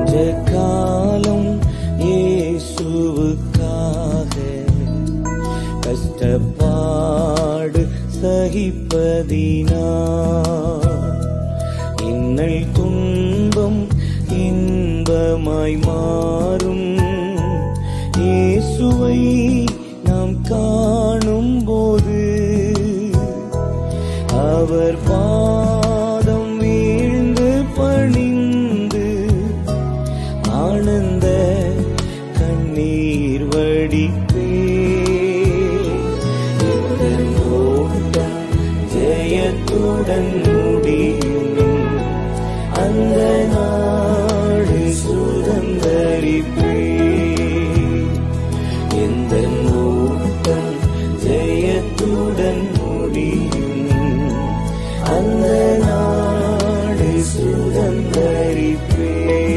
கொஞ்ச காலம் இயேசுவுக்காக கஷ்டப்பாடு சகிப்பதினா இன்னல் துன்பம் இன்பமாய் மாறும் இயேசுவை நாம் காணும் போது அவர் பாதம் வீழ்ந்து பணிந்து ஆனந்த கண்ணீர் வடிப்பே எங்கள் ஓட்டம் ஜெயத்துடன் முடியும் அந்த நாடு சுதந்தரிப்பே எந்த ஓட்டம் ஜெயத்துடன் முடியும் அந்த நாடு சுதந்தரிப்பே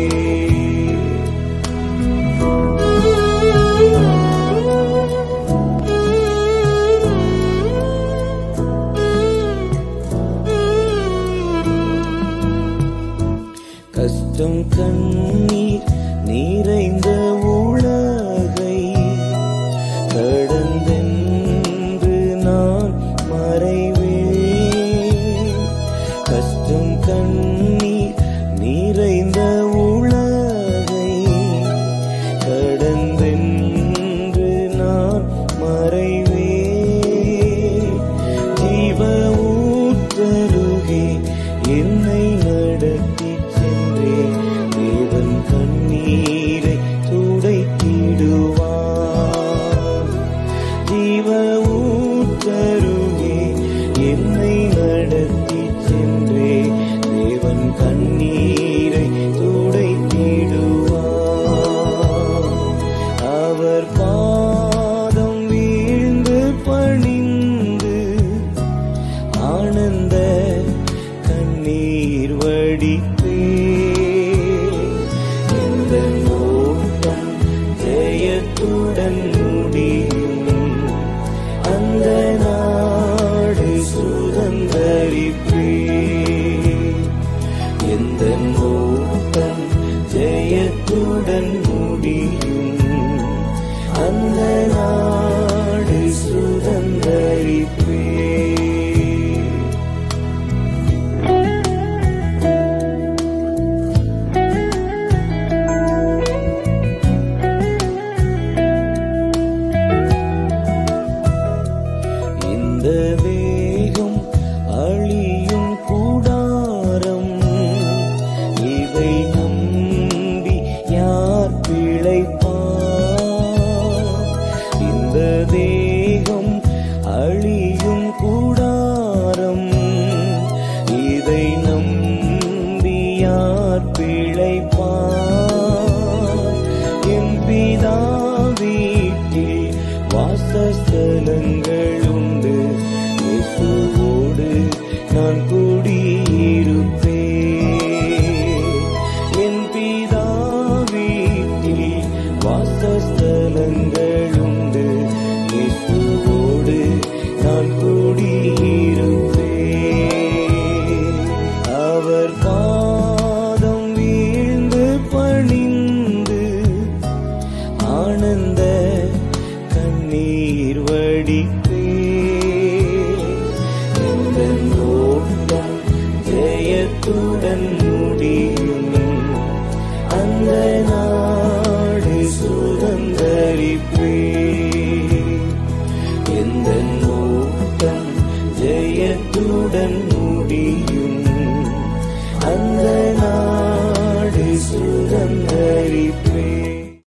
கஷ்டம் கண்ணீர் நிறைந்த உலகை கடந்தென்று நான் மறைவேன் கஷ்டம் கண்ணீர் நிறைந்த உலகை கடந்தென்று நான் மறைவேன் ஜீவ ஊற்றருகே என்னை நடத்தி சென்றே தேவன் கண்ணீரை துடைத்திடுவார் ஜீவ ஊற்றருகே என்னை நடத்தி சென்றே தேவன் கண்ணீரை துடைத்திடுவார் அவர் பாதம் வீழ்ந்து பணிந்து ஆனந்த கண்ணீர் வடிப்பே எந்த ஓட்டம் ஜெயத்துடன் முடியும் அந்த நாடு சுதந்தரிப்பே எந்த ஓட்டம் ஜெயத்துடன் முடியும் அந்த நாடு சுதந்தரிப்பே இந்த வேகம் அழியும் கூடாரம் இதை நம்பி யார் பிழைப்பார் இந்த தேகம் அழியும் கூடாரம் இதை நம்பி யார் பிழைப்பார் என் பிதா வீட்டில் வாசஸ்தலங்கள் உண்டு இயேசுவோடு நான் குடியிருப்பேன் என் பிதா வீட்டில் வாசஸ்தலங்கள் உண்டு இயேசுவோடு நான் குடியிருப்பேன் அவர் பாதம் வீழ்ந்து பணிந்து ஆனந்த கண்ணீர் வடிப்பே எந்த ஓட்டம் ஜெயத்துடன் முடியும் அந்த நாடு சுதந்தரிப்பே எந்த ஓட்டம் ஜெயத்துடன் முடியும் அந்த